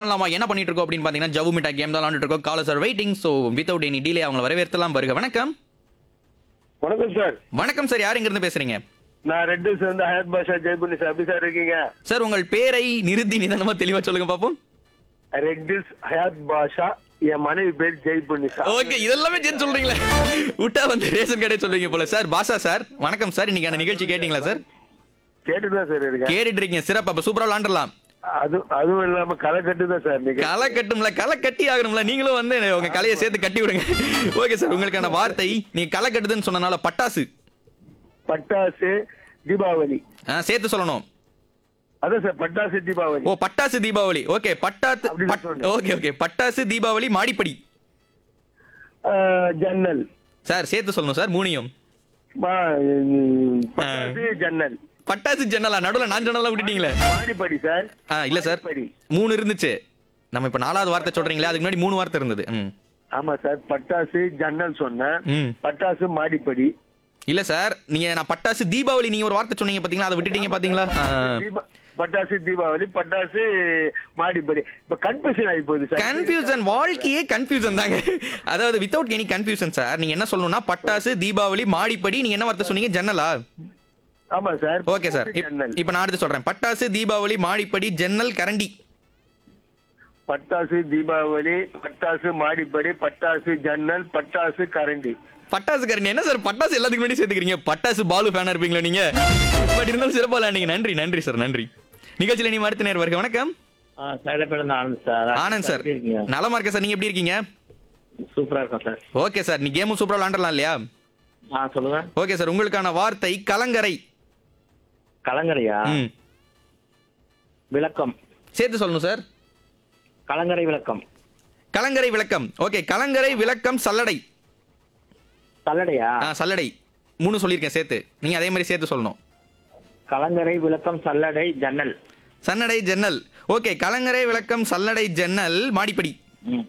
பண்ணலாமா என்ன பண்ணிட்டு இருக்கோம் அப்படின்னு பாத்தீங்கன்னா ஜவு மிட்டா கேம் தான் விளையாண்டுட்டு இருக்கோம் caller sir waiting so without any delay அவங்களை வரவேற்கலாம் வருக வணக்கம் வணக்கம் சார் வணக்கம் சார் யார் இங்கிருந்து பேசுறீங்க நான் ரெட்டு சேர்ந்து ஹயத் பாஷா ஜெய்புனி சார் எப்படி சார் இருக்கீங்க சார் உங்கள் பேரை நிறுத்தி நிதானமா தெளிவா சொல்லுங்க பாப்போம் ரெட்டிஸ் ஹயாத் பாஷா என் மனைவி பேர் ஜெய்புனி சார் ஓகே இதெல்லாமே சேர்த்து சொல்றீங்களே விட்டா வந்து ரேஷன் கடை சொல்லுவீங்க போல சார் பாஷா சார் வணக்கம் சார் இன்னைக்கான நிகழ்ச்சி கேட்டீங்களா சார் கேட்டுதான் சார் இருக்கேன் கேட்டுட்டு இருக்கீங்க சிறப்பு அப்ப சூப்பரா விளாண்டுலாம் அது அதுவும் இல்லாம களை கட்டுதான் சார் நீங்க களை கட்டும்ல களை கட்டி ஆகணும்ல நீங்களும் வந்து உங்க கலையை சேர்த்து கட்டி விடுங்க ஓகே சார் உங்களுக்கான வார்த்தை நீங்க களை கட்டுதுன்னு சொன்னனால பட்டாசு பட்டாசு தீபாவளி ஆ, சேர்த்து சொல்லணும் அதான் சார் பட்டாசு தீபாவளி ஓ பட்டாசு தீபாவளி ஓகே பட்டாசு அப்படின்னு பட்- சொல்லுங்க. ஓகே ஓகே பட்டாசு தீபாவளி மாடிப்படி ஆஹ், ஜன்னல் சார் சேர்த்து சொல்லணும் சார் மூணையும் மா- ம், பட்டாசு ஜன்னல் பட்டாசு ஜன்னலா நடுவுல நான் ஜன்னலா விட்டுட்டீங்களே மாடிப்படி சார் ஆ இல்ல சார் மாடிப்படி மூணு இருந்துச்சு நம்ம இப்ப நாலாவது வார்த்தை சொல்றீங்களே அதுக்கு முன்னாடி மூணு வார்த்தை இருந்தது ம் ஆமா சார் பட்டாசு ஜன்னல் சொன்னேன் ம் பட்டாசு மாடிப்படி இல்ல சார் நீங்க நான் பட்டாசு தீபாவளி நீங்க ஒரு வார்த்தை சொன்னீங்க பாத்தீங்களா அதை விட்டுட்டீங்க பாத்தீங்களா ஆ. தீபா- பட்டாசு தீபாவளி பட்டாசு மாடிப்படி இப்ப கன்ஃபியூஷன் ஆகி போகுது சார் கன்ஃபியூசன் வாழ்க்கையே கன்ஃபியூசன் தாங்க அதாவது வித்தவுட் எனி கன்ஃபியூசன் சார் நீங்க என்ன சொல்லணும்னா பட்டாசு தீபாவளி மாடிப்படி நீங்க என்ன வார்த்தை சொன்னீங்க ஜன்னலா ஆமா சார் ஓகே சார் ஜன்னல் இப்போ நான் அடுத்து சொல்றேன் பட்டாசு தீபாவளி மாடிப்படி ஜன்னல் கரண்டி பட்டாசு தீபாவளி பட்டாசு மாடிப்படி பட்டாசு ஜன்னல் பட்டாசு கரண்டி பட்டாசு கரண்டி என்ன சார் பட்டாசு எல்லாத்துக்கு முன்னாடி சேர்த்துக்கிறீங்க பட்டாசு பாலு ஃபேனா இருப்பீங்களா நீங்க பட் இருந்தாலும் சிறப்பா விளையாண்டீங்க நன்றி நன்றி சார் நன்றி நிகழ்ச்சியில நீ அடுத்த நேரம் வருக வணக்கம் சைலப்பேருந்து ஆனந்த் சார் ஆனந்த் சார் எப்படி இருக்கீங்க நலமா இருக்க சார் நீங்க எப்படி இருக்கீங்க சூப்பரா இருக்கும் சார் ஓகே சார் நீ கேமும் சூப்பரா விளாண்டலாம் இல்லையா ஆ சொல்லுங்க ஓகே சார் உங்களுக்கான வார்த்தை கலங்கரை கலங்கரையா ம் விளக்கம் சேர்த்து சொல்லணும் சார் கலங்கரை விளக்கம் கலங்கரை விளக்கம் ஓகே கலங்கரை விளக்கம் சல்லடை சல்லடையா ஆ சல்லடை மூணு சொல்லியிருக்கேன் சேர்த்து நீங்க அதே மாதிரி சேர்த்து சொல்லணும் கலங்கரை விளக்கம் சல்லடை ஜன்னல் சன்னடை ஜன்னல் ஓகே கலங்கரை விளக்கம் சல்லடை ஜன்னல் மாடிப்படி ம்.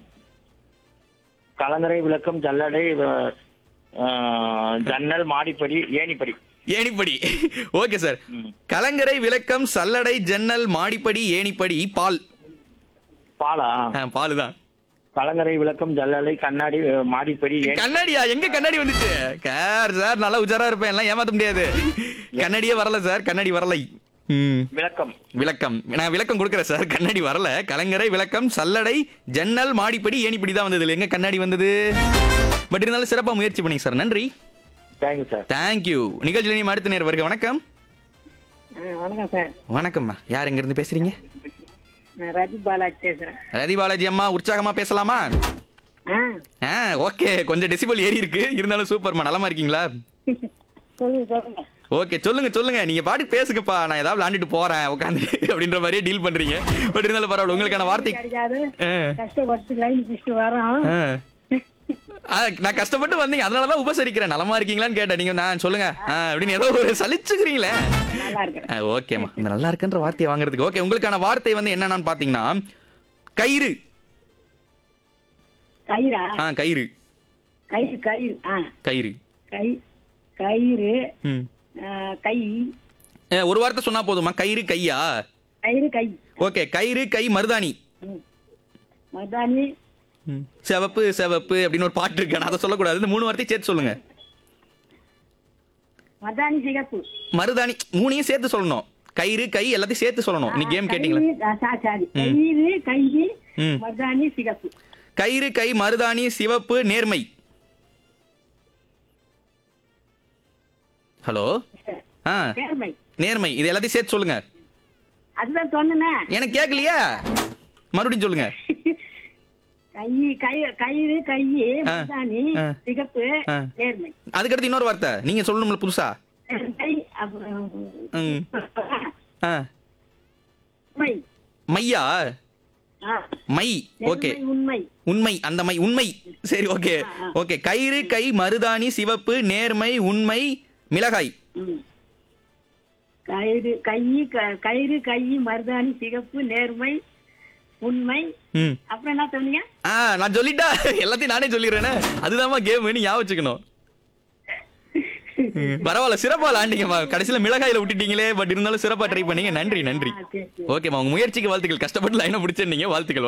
கலங்கரை விளக்கம் ஜல்லடை அஹ், அஹ், ஜன்னல் மாடிப்படி ஏணிப்படி ஏணிப்படி ஓகே சார் ம். கலங்கரை விளக்கம் சல்லடை ஜன்னல் மாடிப்படி ஏணிப்படி பால் பாலா ஆ, பால் தான் கலங்கரை விளக்கம் ஜல்லடை கண்ணாடி அஹ், மாடிப்படி ஏணி கண்ணாடியா எங்க கண்ணாடி வந்துச்சு கார் சார் நல்லா உஜாரா இருப்பேன் எல்லாம் ஏமாத்த முடியாது கண்ணாடியே வரல சார் கண்ணாடி வரலை ம் விளக்கம் விளக்கம் நான் விளக்கம் கொடுக்குறேன் சார் கண்ணாடி வரல கலங்கரை விளக்கம் சல்லடை ஜன்னல் மாடிப்படி ஏணிப்படி தான் வந்தது எங்க கண்ணாடி வந்தது பட் இருந்தாலும் சிறப்பாக முயற்சி பண்ணீங்க சார் நன்றி தேங்க்யூ சார் தேங்க்யூ நிகழ்ச்சியில் நீ அடுத்த நேரம் வருக வணக்கம் ஆ, வணக்கம் சார் வணக்கம்மா யார் எங்க இருந்து பேசுறீங்க நான் ரஜி பாலாஜி பேசுறேன் ரதி பாலாஜி அம்மா உற்சாகமா பேசலாமா ஆ ஆ ஓகே கொஞ்சம் டெசிபல் ஏறி இருக்கு இருந்தாலும் சூப்பர்மா நலமா இருக்கீங்களா சொல்லுங்க சொல்லுங்க ஓகே சொல்லுங்க சொல்லுங்க நீங்க பாட்டுக்கு பேசுங்கப்பா நான் ஏதாவது விளாண்டுட்டு போறேன் உட்காந்து அப்படின்ற மாதிரியே டீல் பண்றீங்க பட் இருந்தாலும் பரவாயில்ல உங்களுக்கான வார்த்தை கிடைக்காது ஆ. கஷ்டப்பட்டு லைன் பிடிச்சிட்டு வரோம் ஆ. ஆ, நான் கஷ்டப்பட்டு வந்தீங்க அதனாலதான் உபசரிக்கிறேன் நலமா இருக்கீங்களான்னு கேட்டேன் நீங்க நான் சொல்லுங்க ஆ, அப்படின்னு ஏதோ ஒரு சலிச்சுக்கிறீங்களே நல்லா இருக்கிறேன் ஆ, ஓகேம்மா இந்த நல்லா இருக்குன்ற வார்த்தையை வாங்குறதுக்கு ஓகே உங்களுக்கான வார்த்தை வந்து என்னன்னு பாத்தீங்கன்னா கயிறு கயிறா ஆ கயிறு கயிறு கயிறு ஆ கயிறு கை கயிறு ம் ஆ, கை ஏ, ஒரு வார்த்தை சொன்னா போதுமா கயிறு கையா கயிறு கை ஓகே கயிறு கை மருதாணி ம். மருதாணி ம். சிவப்பு சிவப்பு அப்படின்னு ஒரு பாட்டு இருக்கு நான் அதை சொல்லக்கூடாது இந்த மூணு வார்த்தையை சேர்த்து சொல்லுங்க மருதாணி சிகப்பு மருதாணி மூணையும் சேர்த்து சொல்லணும் கயிறு கை எல்லாத்தையும் சேர்த்து சொல்லணும் நீ கேம் கேட்டீங்களா கயிறு, ஆ, சா- சாரி கயிறு கை ம். மருதாணி சிகப்பு கயிறு கை மருதாணி சிவப்பு நேர்மை ஹலோ ஆ நேர்மை நேர்மை இது எல்லாத்தையும் சேர்த்து சொல்லுங்க அதுதான் சொன்னேன் எனக்கு கேட்கலையா மறுபடியும் சொல்லுங்க கை கை கயிறு கை ஆ. மருதாணி ஆ. சிகப்பு ஆ. நேர்மை அதுக்கடுத்து இன்னொரு வார்த்தை நீங்க சொல்லணும்ல புதுசா கை அப்புறம் ம் ஆ உண்மை மையா ஆ. மை ஓகே நேர்மை, உண்மை உண்மை அந்த மை உண்மை சரி ஓகே ஓகே கயிறு கை மருதாணி சிவப்பு நேர்மை உண்மை மிளகாய் ம். கயிறு கை க- கயிறு கை மருதாணி சிகப்பு நேர்மை உண்மை ம் அப்புறம் என்ன சொன்னீங்க ஆ நான் சொல்லிட்டா எல்லாத்தையும் நானே சொல்லிடுறேனே அதுதான்மா கேம் நீ ஞாபகம் வச்சுக்கணும் ம், பரவாயில்ல சிறப்பா விளாண்டீங்கம்மா கடைசியில மிளகாயில விட்டுட்டீங்களே பட் இருந்தாலும் சிறப்பா ட்ரை பண்ணீங்க நன்றி நன்றி ஆ, சரி, சரி. ஓகேம்மா உங்க முயற்சிக்கு வாழ்த்துக்கள் கஷ்டப்பட்டு லைனை பிடிச்சிருந்தீங்க வாழ்த்துக்கள்